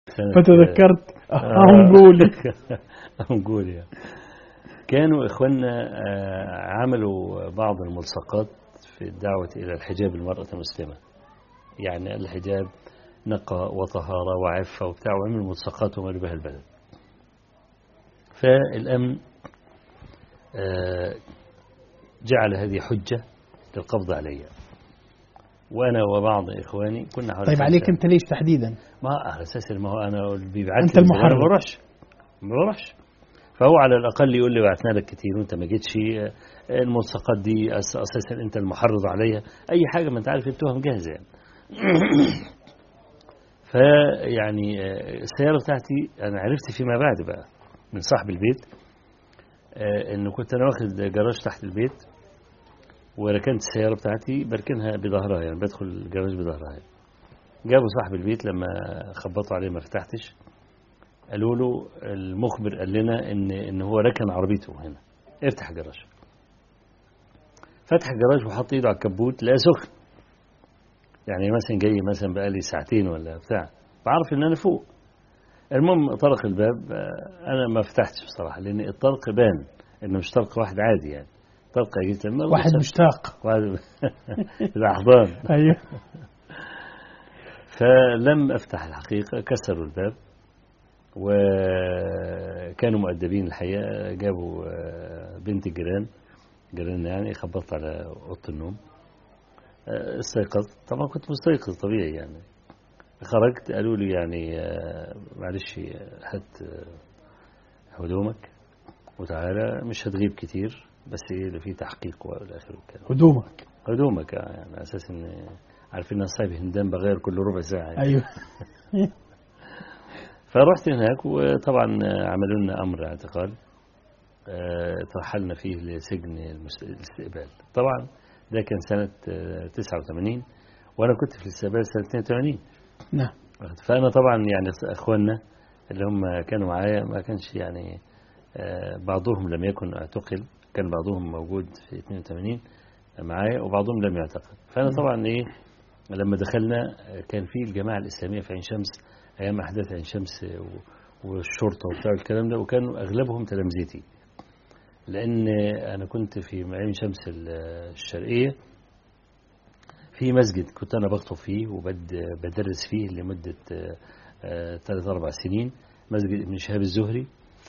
سنة فتذكرت آه. أنجولي أنجوليا كانوا إخواننا آه، عملوا بعض الملصقات في الدعوة إلى الحجاب المرأة المسلمة يعني الحجاب نقاء وطهارة وعفة وبتاع وعملوا ملصقات وما بها البلد فالأمن آه، جعل هذه حجة للقبض علي وأنا وبعض إخواني كنا حوالي طيب عليك خمسة. أنت ليش تحديدا ما على اساس ما هو انا اللي بيبعت أنت لي المحرض. انا ما بروحش ما بروحش فهو على الاقل يقول لي بعتنا لك كتير وانت ما جيتش آه، الملصقات دي أس- اساسا انت المحرض عليها اي حاجه ما انت عارف التهم جاهزه يعني فيعني آه، السياره بتاعتي انا عرفت فيما بعد بقى من صاحب البيت آه، انه كنت انا واخد جراج تحت البيت وركنت السياره بتاعتي بركنها بظهرها يعني بدخل الجراج بظهرها يعني. جابوا صاحب البيت لما خبطوا عليه ما فتحتش قالوا له المخبر قال لنا ان ان هو ركن عربيته هنا افتح الجراج فتح الجراج وحط ايده على الكبوت لقى سخن يعني مثلا جاي مثلا بقالي ساعتين ولا بتاع بعرف ان انا فوق المهم طرق الباب آه، انا ما فتحتش بصراحه لان الطرق بان انه مش طرق واحد عادي يعني طرق جيت لما واحد مشتاق واحد الاحضان أيوه فلم أفتح الحقيقة كسروا الباب وكانوا مؤدبين الحقيقة جابوا آه، بنت الجيران جيراننا يعني خبطت على أوضة النوم آه، استيقظت طبعا كنت مستيقظ طبيعي يعني خرجت قالوا لي يعني آه، معلش آه، هات آه، هدومك وتعالى مش هتغيب كتير بس ايه ده في تحقيق والى اخره كده هدومك هدومك آه، يعني على اساس ان عارفين ان صاحب هندام بغير كل ربع ساعه يعني. أيوه فرحت هناك وطبعا عملوا لنا امر اعتقال آه، ترحلنا فيه لسجن المس- الاستقبال طبعا ده كان سنة آه، 89 وأنا كنت في الاستقبال سنة 82 نعم فأنا طبعا يعني أخواننا اللي هم كانوا معايا ما كانش يعني آه، بعضهم لم يكن اعتقل كان بعضهم موجود في 82 معايا وبعضهم لم يعتقل فأنا طبعا إيه لما دخلنا آه، كان في الجماعة الإسلامية في عين شمس أيام أحداث عين شمس و- والشرطة وبتاع الكلام ده وكانوا أغلبهم تلامذتي لأن أنا كنت في عين شمس ال- الشرقية في مسجد كنت أنا بخطب فيه وبدرس فيه لمدة آه، ثلاث أربع سنين مسجد ابن شهاب الزهري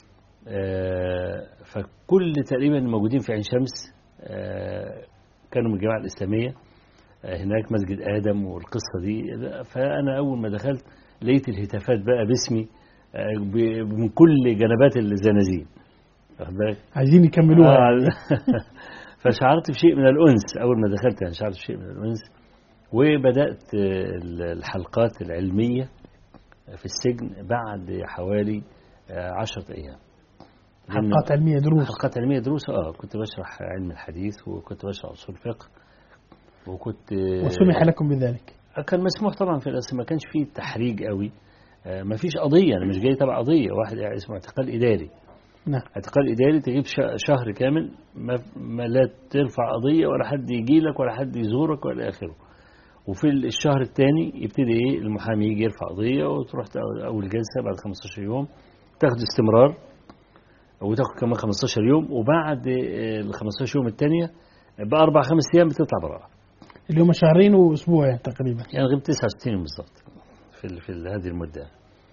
آه، فكل تقريبا الموجودين في عين شمس آه، كانوا من الجماعة الإسلامية آه، هناك مسجد آدم والقصة دي فأنا أول ما دخلت لقيت الهتافات بقى باسمي آه، ب- من كل جنبات الزنازين واخد بالك؟ عايزين يكملوها آه، فشعرت بشيء من الأنس أول ما دخلت يعني شعرت بشيء من الأنس وبدأت آه، الحلقات العلمية في السجن بعد حوالي آه، عشرة أيام لأن حلقات علمية دروس حلقات علمية دروس اه كنت بشرح علم الحديث وكنت بشرح أصول فقه وكنت آه، وسمح لكم بذلك كان مسموح طبعا في الأصل ما كانش فيه تحريج قوي آه، ما فيش قضية أنا مش جاي تبع قضية واحد يعني اسمه اعتقال إداري نعم اعتقال إداري تجيب ش- شهر كامل ما, ما لا ترفع قضية ولا حد يجي لك ولا حد يزورك ولا آخره وفي الشهر الثاني يبتدي إيه المحامي يجي يرفع قضية وتروح تأ- أول جلسة بعد 15 يوم تاخد استمرار وتاخد كمان 15 يوم وبعد آه، ال 15 يوم الثانية بأربع خمس أيام بتطلع براءة اللي هم شهرين وأسبوع يعني تقريبا يعني غبت 69 يوم بالظبط في ال- في ال- هذه المدة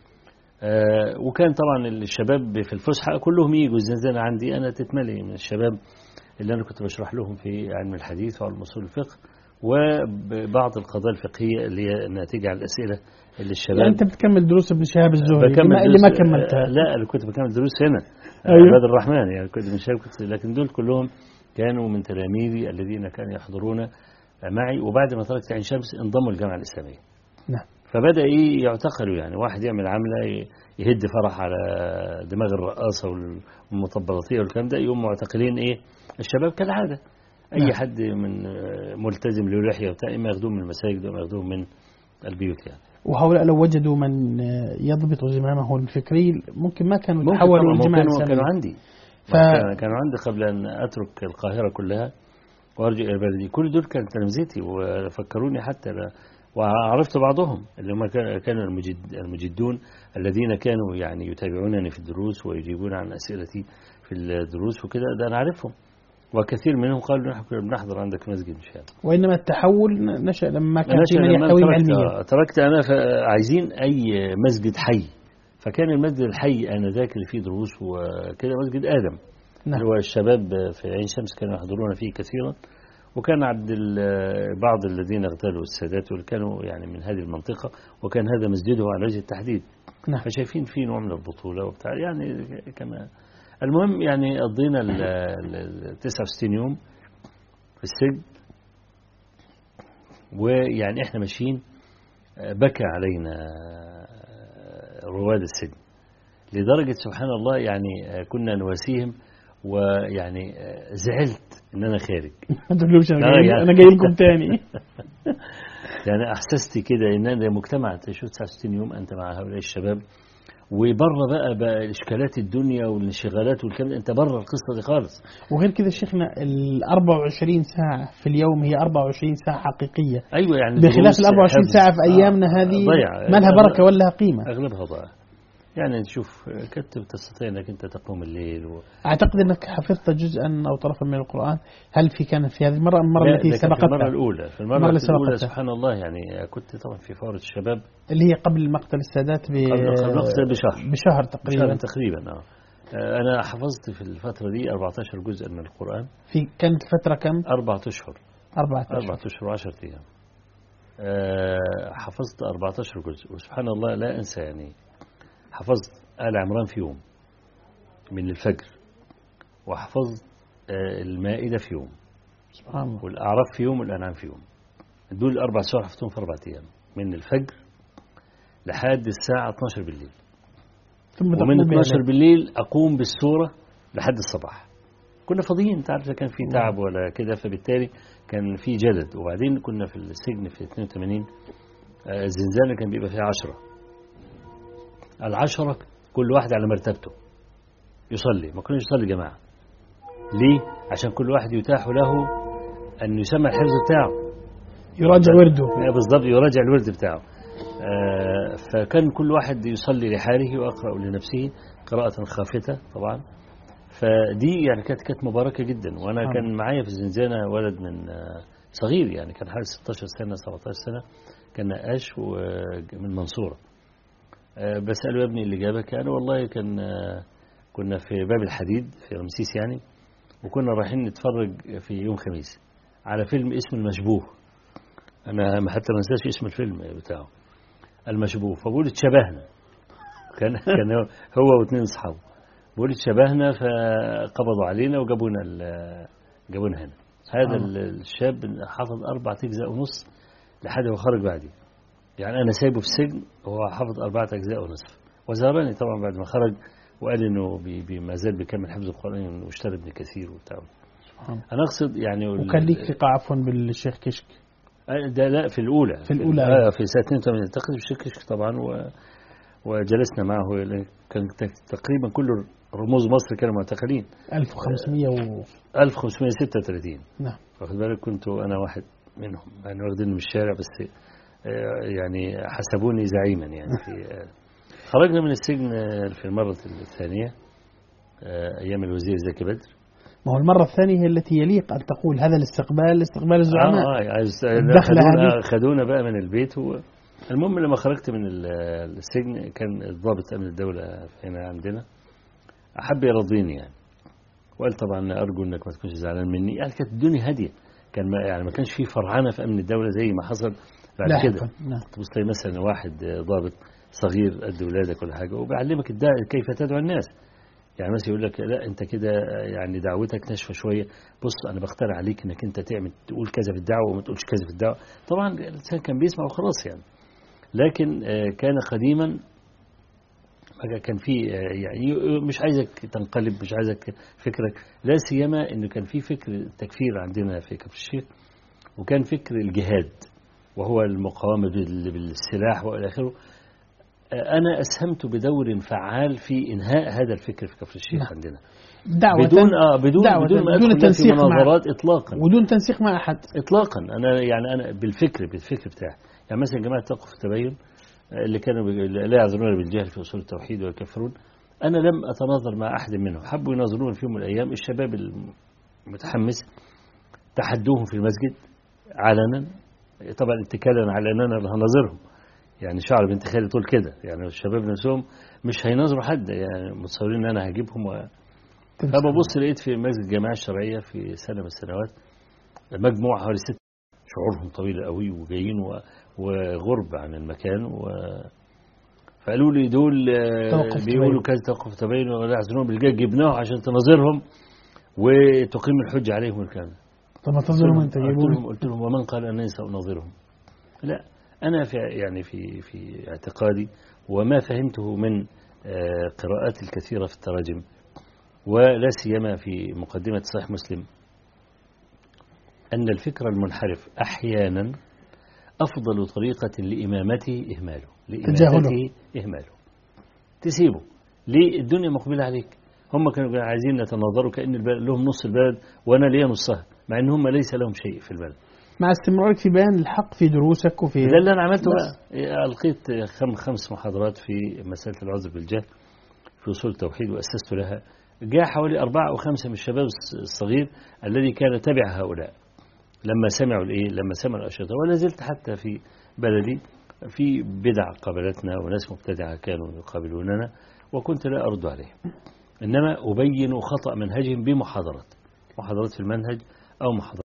آه، وكان طبعا الشباب في الفسحة كلهم يجوا الزنزانة عندي أنا تتملي من الشباب اللي أنا كنت بشرح لهم في علم الحديث وعلم أصول الفقه وبعض القضايا الفقهية اللي هي ناتجة عن الأسئلة اللي الشباب يعني أنت بتكمل دروس ابن شهاب الزهري بكمل اللي ما- اللي ما دروس- كملتها آه، لا أنا كنت بكمل دروس هنا آه، أيوه. عباد الرحمن يعني كنت من شباب كنت لكن دول كلهم كانوا من تلاميذي الذين كانوا يحضرون معي وبعد ما تركت عين شمس انضموا الجامعة الإسلامية نعم فبدأ إيه يعتقلوا يعني واحد يعمل عملة ي- يهد فرح على دماغ الرقاصة والمطبلاتية والكلام ده يقوم معتقلين إيه الشباب كالعادة أي نعم. حد حد من آه، ملتزم له لحية وبتاع إما ياخدوه من المساجد وإما ياخدوه من البيوت يعني وهؤلاء لو وجدوا من آه، يضبط زمامه الفكري ممكن ما كانوا ممكن تحولوا طبعاً، للجماعة كانوا, الإسلامية كانوا عندي ف- كانوا- كانوا عندي قبل أن أترك القاهرة كلها وأرجع إلى بلدي كل دول كانوا تلامذتي وفكروني حتى ل- وعرفت بعضهم اللي هم كان- كانوا المجد المجدون الذين كانوا يعني يتابعونني في الدروس ويجيبون عن أسئلتي في الدروس وكده ده أنا عارفهم وكثير منهم قالوا نحن كنا بنحضر عندك في مسجد مشان وإنما التحول نشأ لما كان في أنا من لما يحتوي تركت, علميا آه، تركت أنا ف- عايزين أي مسجد حي فكان المسجد الحي أنا ذاك اللي فيه دروس وكده مسجد آدم نعم اللي هو الشباب في عين شمس كانوا يحضرون فيه كثيرا وكان عند ال- بعض الذين اغتالوا السادات واللي كانوا يعني من هذه المنطقة وكان هذا مسجده على وجه التحديد نعم فشايفين فيه نوع من البطولة وبتاع يعني كما المهم يعني قضينا ال ال- ال 69 يوم في السجن ويعني احنا ماشيين آه، بكى علينا آه، رواد السجن لدرجة سبحان الله يعني آه، كنا نواسيهم ويعني آه، زعلت ان انا خارج ما تقولوش أنا آه، جاي يعني. أنا جاي لكم تاني يعني احسست كده ان انا مجتمع تشوف 69 يوم انت مع هؤلاء الشباب وبره بقى بقى اشكالات الدنيا والانشغالات والكلام ده، انت بره القصه دي خالص وغير كده شيخنا ال 24 ساعة في اليوم هي 24 ساعة حقيقية ايوه يعني بخلاف دروس ال 24 حفظ. ساعة في آه، أيامنا هذه ضيع ما لها بركة ولا لها قيمة اغلبها ضاع يعني تشوف كنت تستطيع انك انت تقوم الليل و... أعتقد أنك حفظت جزءا أو طرفا من القرآن هل في كان في هذه المرة أم المرة لا، التي ده كان في المره سبقتها الاولى في المره, المرة اللي الاولى سبقتها. سبحان الله يعني كنت طبعا في فورة الشباب اللي هي قبل مقتل السادات ب... قبل قبل مقتل بشهر بشهر تقريبا شهر تقريبا اه آه، انا حفظت في الفتره دي 14 جزء من القران في كانت الفترة كم؟ اربعة اشهر أربعة أشهر أربعة أشهر وعشرة أيام آه، حفظت 14 جزء وسبحان الله لا أنسى يعني حفظت آل عمران في يوم من الفجر وحفظت آه، المائدة في يوم سبحان الله والأعراف في يوم والأنعام في يوم دول الأربع سور حفظتهم في أربعة أيام من الفجر لحد الساعة 12 بالليل ثم ومن تقوم 12 بها. بالليل أقوم بالسورة لحد الصباح كنا فاضيين انت عارف لا كان في تعب ولا كده فبالتالي كان في جلد وبعدين كنا في السجن في 82 آه، الزنزانة كان بيبقى فيها عشرة العشرة كل واحد على مرتبته يصلي ما كناش يصلي جماعة ليه؟ عشان كل واحد يتاح له أن يسمى الحفظ بتاعه يراجع ورده آه، بالضبط يراجع الورد بتاعه آه، فكان كل واحد يصلي لحاله ويقرأ لنفسه قراءة خافتة طبعا فدي يعني كانت كانت مباركة جدا وأنا سبحان كان معايا في الزنزانة ولد من آه، صغير يعني كان حوالي 16 سنة 17 سنة كان نقاش ومن المنصورة آه، بسأله يا ابني اللي جابك يعني والله كان آه، كنا في باب الحديد في رمسيس يعني وكنا رايحين نتفرج في يوم خميس على فيلم اسمه المشبوه انا ما حتى ما انساش اسم الفيلم بتاعه المشبوه فبقول اتشبهنا كان كان هو- هو واثنين اصحابه بقول اتشبهنا فقبضوا علينا وجابونا ال- جابونا هنا هذا آه. ال- الشاب حفظ اربع اجزاء ونص لحد ما خرج بعدي يعني انا سايبه في السجن وهو حفظ اربعه اجزاء ونصف وزارني طبعا بعد ما خرج وقال انه بي بي ما زال بيكمل حفظ القران واشترى ابن كثير وبتاع سبحان الله. انا اقصد يعني وكان ليك ثقة عفوا بالشيخ كشك ده لا في الأولى في الأولى. آه في سنة 82 أعتقد في شكشك طبعا و وجلسنا معه كان تقريبا كل رموز مصر كانوا معتقلين 1500 و... 1536 نعم واخد بالك كنت أنا واحد منهم يعني واخدين من الشارع بس آه، يعني حسبوني زعيما يعني في آه، خرجنا من السجن آه، في المرة الثانية آه، أيام الوزير زكي بدر ما هو المرة الثانية هي التي يليق أن تقول هذا الاستقبال استقبال الزعماء اه اه عايز- الدخلة خدونا هذه. خدونا بقى من البيت و... المهم لما خرجت من ال- السجن كان الضابط امن الدوله هنا عندنا احب يرضيني يعني وقال طبعا ارجو انك ما تكونش زعلان مني يعني كانت الدنيا هاديه كان ما يعني ما كانش في فرعنه في امن الدوله زي ما حصل بعد كده لاحقا نعم تبص تلاقي مثلا واحد ضابط صغير قد ولادك ولا حاجه وبيعلمك الداعي كيف تدعو الناس يعني مثلا يقول لك لا انت كده يعني دعوتك ناشفه شويه بص انا بختار عليك انك انت تعمل تقول كذا في الدعوه وما تقولش كذا في الدعوه طبعا الانسان كان بيسمع وخلاص يعني لكن آه، كان قديما بقى كان في آه، يعني مش عايزك تنقلب مش عايزك فكرك لا سيما انه كان في فكر تكفير عندنا في كفر الشيخ وكان فكر الجهاد وهو المقاومه بال- بالسلاح والى اخره آه، انا اسهمت بدور فعال في انهاء هذا الفكر في كفر الشيخ نعم. عندنا دعوة بدون اه بدون دعوة بدون ما بدون ادخل لا في تنسيق مع- مناظرات اطلاقا ودون تنسيق مع أحد اطلاقا انا يعني انا بالفكر بالفكر بتاعي يعني مثلا جماعة توقف التبين اللي كانوا بي- لا يعذرون بالجهل في أصول التوحيد ويكفرون أنا لم أتناظر مع أحد منهم حبوا يناظرون في يوم من الأيام الشباب المتحمس تحدوهم في المسجد علنا طبعا اتكالا على أننا اللي هناظرهم يعني شعر بنت خالي تقول كده يعني الشباب نفسهم مش هيناظروا حد يعني متصورين ان انا هجيبهم و... فببص لقيت في مسجد الجامعه الشرعيه في سنه من السنوات مجموعه حوالي ست شعورهم طويل قوي وجايين و... وغرب عن المكان و... فقالوا لي دول آه، توقف بيقولوا كذا توقف تبين ولا يحزنون بالجاي جبناه عشان تناظرهم وتقيم الحجه عليهم الكلام طب ما تنظروا انت قلت جيبوا لهم, قلت لهم ومن قال انني ساناظرهم لا انا في يعني في في اعتقادي وما فهمته من آه، قراءات الكثيره في التراجم ولا سيما في مقدمه صحيح مسلم ان الفكر المنحرف احيانا افضل طريقه لامامته اهماله لامامته اهماله تسيبه ليه الدنيا مقبله عليك هم كانوا عايزين يتناظروا كان البلد لهم نص البلد وانا ليا نصها مع ان هم ليس لهم شيء في البلد مع استمرارك في بيان الحق في دروسك وفي ده اللي انا عملته بس. بقى القيت خم خمس محاضرات في مساله العذر بالجهل في اصول التوحيد واسست لها جاء حوالي أربعة أو خمسة من الشباب الص- الصغير الذي كان تبع هؤلاء لما سمعوا الإيه لما سمعوا الأشرطة ولا زلت حتى في بلدي في بدع قابلتنا وناس مبتدعة كانوا يقابلوننا وكنت لا أرد عليهم إنما أبين خطأ منهجهم بمحاضرات محاضرات في المنهج أو محاضرات